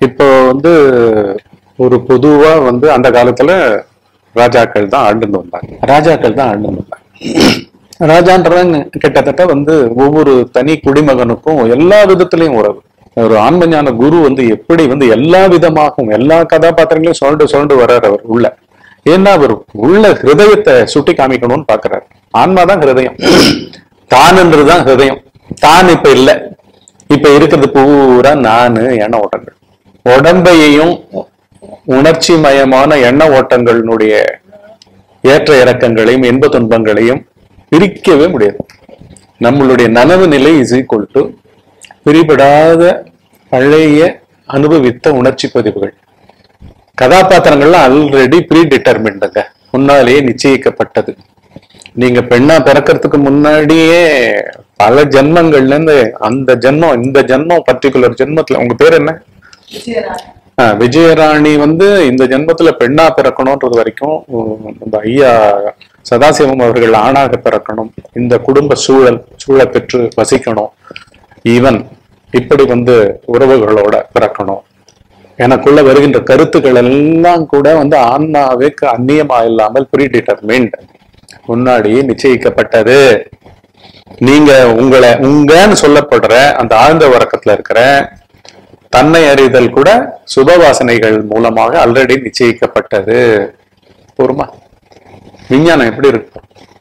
இப்போ வந்து ஒரு பொதுவா வந்து அந்த காலத்துல ராஜாக்கள் தான் ஆண்டுன்னு வந்தாங்க ராஜாக்கள் தான் ஆண்டுன்னு வந்தாங்க ராஜான்றவங்க கிட்டத்தட்ட வந்து ஒவ்வொரு தனி குடிமகனுக்கும் எல்லா விதத்திலையும் உறவு ஒரு ஆன்மஞான குரு வந்து எப்படி வந்து எல்லா விதமாகவும் எல்லா கதாபாத்திரங்களையும் சுரண்டு சுரண்டு வர்றார் அவர் உள்ள ஏன்னா அவர் உள்ள ஹிருதயத்தை சுட்டி காமிக்கணும்னு பாக்குறாரு ஆன்மாதான் ஹிருதயம் தான்ன்றதுதான் ஹிருதயம் தான் இப்ப இல்ல இப்ப இருக்கிறது பூரா நானு எண்ண ஓட்டங்கள் உடம்பையையும் உணர்ச்சி மயமான எண்ண ஓட்டங்களினுடைய ஏற்ற இறக்கங்களையும் இன்ப துன்பங்களையும் பிரிக்கவே முடியாது நம்மளுடைய நனவு நிலை இஸ் ஈக்குவல் டு பிரிபடாத பழைய அனுபவித்த உணர்ச்சி பதிவுகள் கதாபாத்திரங்கள்லாம் ஆல்ரெடி ப்ரீ டிட்டர்மின்டுங்க முன்னாலேயே நிச்சயிக்கப்பட்டது நீங்க பெண்ணா பிறக்கிறதுக்கு முன்னாடியே பல ஜென்மங்கள்ல இருந்து அந்த ஜென்மம் இந்த ஜென்மம் பர்டிகுலர் ஜென்மத்துல உங்க பேர் என்ன ஆ, விஜயராணி வந்து இந்த ஜென்மத்துல பெண்ணா பிறக்கணும்ன்றது வரைக்கும் உம், நம்ம ஐயா சதாசிவம் அவர்கள் ஆணாக பிறக்கணும் இந்த குடும்ப சூழல் சூழ பெற்று வசிக்கணும் ஈவன் இப்படி வந்து உறவுகளோட பிறக்கணும் எனக்குள்ள வருகின்ற கருத்துக்கள் எல்லாம் கூட வந்து ஆன்மாவுக்கு அந்நியமா இல்லாமல் ப்ரீ டிட்டர்மின்ட் முன்னாடியே நிச்சயிக்கப்பட்டது நீங்க உங்களை உங்கன்னு சொல்லப்படுற அந்த ஆழ்ந்த உறக்கத்துல இருக்கிற தன்னை அறிதல் கூட சுபவாசனைகள் மூலமாக ஆல்ரெடி நிச்சயிக்கப்பட்டது பொறுமா விஞ்ஞானம் எப்படி இருக்கு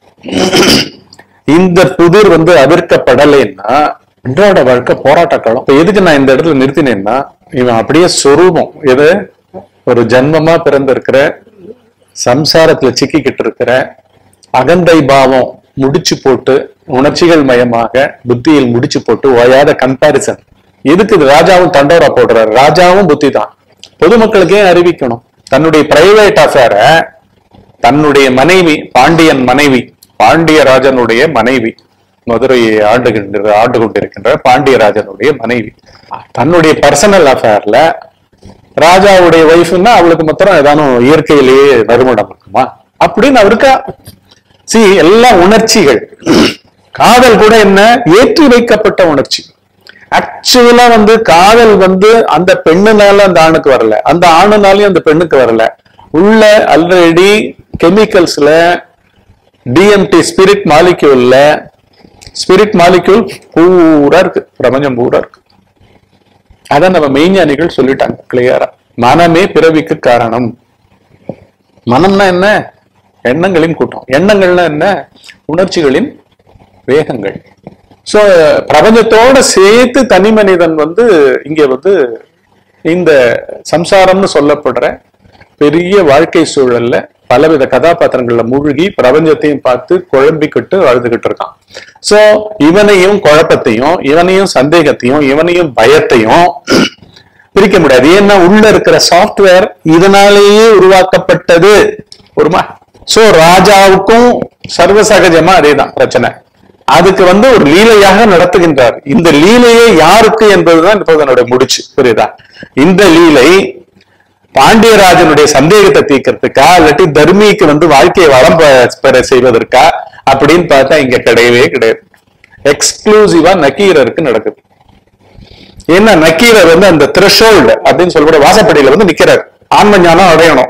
இந்த புதிர் வந்து அவிர்க்கப்படலைன்னா அன்றாட வாழ்க்கை போராட்ட களம் இப்ப எதுக்கு நான் இந்த இடத்துல நிறுத்தினேன்னா இவன் அப்படியே சொரூபம் எது ஒரு ஜன்மமா பிறந்திருக்கிற சம்சாரத்துல சிக்கிக்கிட்டு இருக்கிற அகந்தை பாவம் முடிச்சு போட்டு உணர்ச்சிகள் மயமாக புத்தியில் முடிச்சு போட்டு ஓயாத கம்பாரிசன் எதுக்கு இது ராஜாவும் தண்டோரா போடுறாரு ராஜாவும் புத்தி தான் பொதுமக்களுக்கே அறிவிக்கணும் தன்னுடைய பிரைவேட் அஃபேரை தன்னுடைய மனைவி பாண்டியன் மனைவி பாண்டியராஜனுடைய மனைவி மதுரையை ஆண்டுகின்ற ஆண்டு கொண்டிருக்கின்ற பாண்டியராஜனுடைய மனைவி தன்னுடைய பர்சனல் அஃபேர்ல ராஜாவுடைய ஒய்ஃப்னா அவளுக்கு மாத்திரம் ஏதானும் இயற்கையிலேயே நறுமணம் இருக்குமா அப்படின்னு அவருக்கா சி எல்லாம் உணர்ச்சிகள் காதல் கூட என்ன ஏற்றி வைக்கப்பட்ட உணர்ச்சி ஆக்சுவலா வந்து காதல் வந்து அந்த பெண்ணுனால அந்த ஆணுக்கு வரல அந்த ஆணுனாலையும் அந்த பெண்ணுக்கு வரல உள்ள ஆல்ரெடி கெமிக்கல்ஸ்ல டிஎம்டி ஸ்பிரிட் மாலிக்யூல்ல ஸ்பிரிட் மாலிக்யூல் பூரா இருக்கு பிரபஞ்சம் பூரா இருக்கு அதான் நம்ம மெய்ஞானிகள் சொல்லிட்டாங்க கிளியரா மனமே பிறவிக்கு காரணம் மனம்னா என்ன எண்ணங்களின் கூட்டம் எண்ணங்கள்னா என்ன உணர்ச்சிகளின் வேகங்கள் சோ பிரபஞ்சத்தோட சேர்த்து தனி மனிதன் வந்து இங்க வந்து இந்த சம்சாரம்னு சொல்லப்படுற பெரிய வாழ்க்கை சூழல்ல பலவித கதாபாத்திரங்கள்ல மூழ்கி பிரபஞ்சத்தையும் பார்த்து குழம்பிக்கிட்டு வாழ்ந்துகிட்டு இருக்கான் சோ இவனையும் குழப்பத்தையும் இவனையும் சந்தேகத்தையும் இவனையும் பயத்தையும் பிரிக்க முடியாது ஏன்னா உள்ள இருக்கிற சாஃப்ட்வேர் இதனாலேயே உருவாக்கப்பட்டது ஒருமா சோ ராஜாவுக்கும் சர்வசகஜமா அதேதான் பிரச்சனை அதுக்கு வந்து ஒரு லீலையாக நடத்துகின்றார் இந்த லீலையே யாருக்கு என்பதுதான் இப்போது என்னுடைய முடிச்சு புரியுதா இந்த லீலை பாண்டியராஜனுடைய சந்தேகத்தை தீர்க்கறதுக்கா இல்லாட்டி தர்மிக்கு வந்து வாழ்க்கையை வளம் பெ- பெற செய்வதற்கா அப்படின்னு பார்த்தா இங்க கிடையவே கிடையாது எக்ஸ்க்ளூசிவா நக்கீரருக்கு நடக்குது ஏன்னா நக்கீரர் வந்து அந்த த்ரெஷோல்டு அப்படின்னு சொல்லக்கூடிய வாசப்படியில வந்து நிக்கிறார் ஆன்ம ஞானம் அடையணும்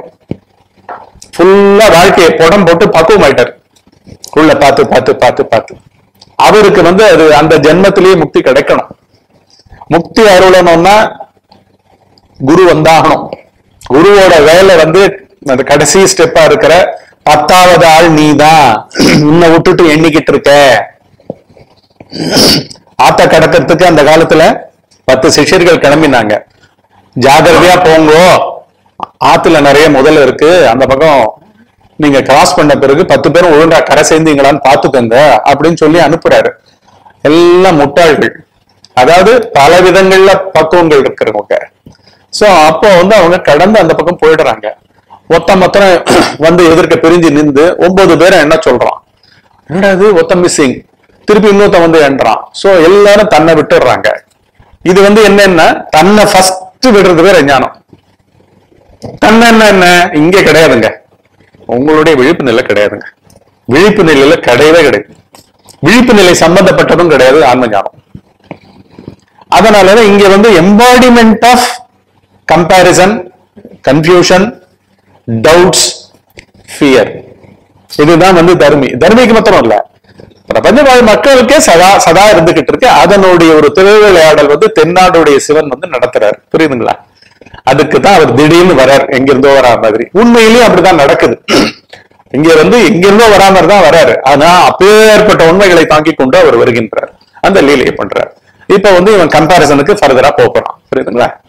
ஃபுல்லா வாழ்க்கையை புடம் போட்டு பக்குவம் ஆயிட்டார் உள்ள பார்த்து பார்த்து பார்த்து பார்த்து அவருக்கு வந்து அது அந்த ஜென்மத்திலேயே முக்தி கிடைக்கணும் முக்தி அருளணும்னா குரு வந்தாகணும் குருவோட வேலை வந்து அந்த கடைசி ஸ்டெப்பா இருக்கிற பத்தாவது ஆள் நீதான் உன்னை விட்டுட்டு எண்ணிக்கிட்டு இருக்க ஆத்த கடக்கிறதுக்கு அந்த காலத்துல பத்து சிஷ்யர்கள் கிளம்பினாங்க ஜாகிரதையா போங்கோ ஆத்துல நிறைய முதல்ல இருக்கு அந்த பக்கம் நீங்க கிராஸ் பண்ண பிறகு பத்து பேரும் ஒழுங்கா கரை சேர்ந்தீங்களான்னு பாத்துக்கோங்க அப்படின்னு சொல்லி அனுப்புறாரு எல்லாம் முட்டாள்கள் அதாவது பல விதங்கள்ல பக்குவங்கள் இருக்கிறவங்க சோ அப்போ வந்து அவங்க கடந்து அந்த பக்கம் போயிடுறாங்க ஒத்த மொத்தம் வந்து எதிர்க்க பிரிஞ்சு நின்று ஒன்பது பேரை என்ன சொல்றான் என்னடா இது ஒத்த மிஸ்ஸிங் திருப்பி இன்னொருத்தன் வந்து என்றான் சோ எல்லாரும் தன்னை விட்டுடுறாங்க இது வந்து என்னன்னா தன்னை ஃபர்ஸ்ட் விடுறது பேர் ஞானம் தன்னை என்ன என்ன இங்க கிடையாதுங்க உங்களுடைய விழிப்பு நிலை கிடையாதுங்க விழிப்பு நிலையில கிடையவே கிடையாது விழிப்பு நிலை சம்பந்தப்பட்டதும் கிடையாது ஆன்ம ஞானம் அதனாலதான் இங்க வந்து embodiment of comparison confusion doubts fear இதுதான் வந்து தர்மி தர்மிக்கு மாத்திரம் இல்ல பிரபஞ்ச வாழ் மக்களுக்கே சதா சதா இருந்துகிட்டு இருக்கு அதனுடைய ஒரு திருவிளையாடல் வந்து தென்னாடுடைய சிவன் வந்து நடத்துறாரு புரியுதுங்களா அதுக்கு தான் அவர் திடீர்னு வரார் எங்கிருந்தோ வரா மாதிரி உண்மையிலேயே அப்படிதான் நடக்குது இங்க வந்து எங்கிருந்தோ வரா மாதிரி தான் வராரு ஆனா அப்பேற்பட்ட உண்மைகளை தாங்கி கொண்டு அவர் வருகின்றார் அந்த லீலையை பண்றார் இப்ப வந்து இவன் கம்பாரிசனுக்கு ஃபர்தரா போறான் புரியுதுங்களா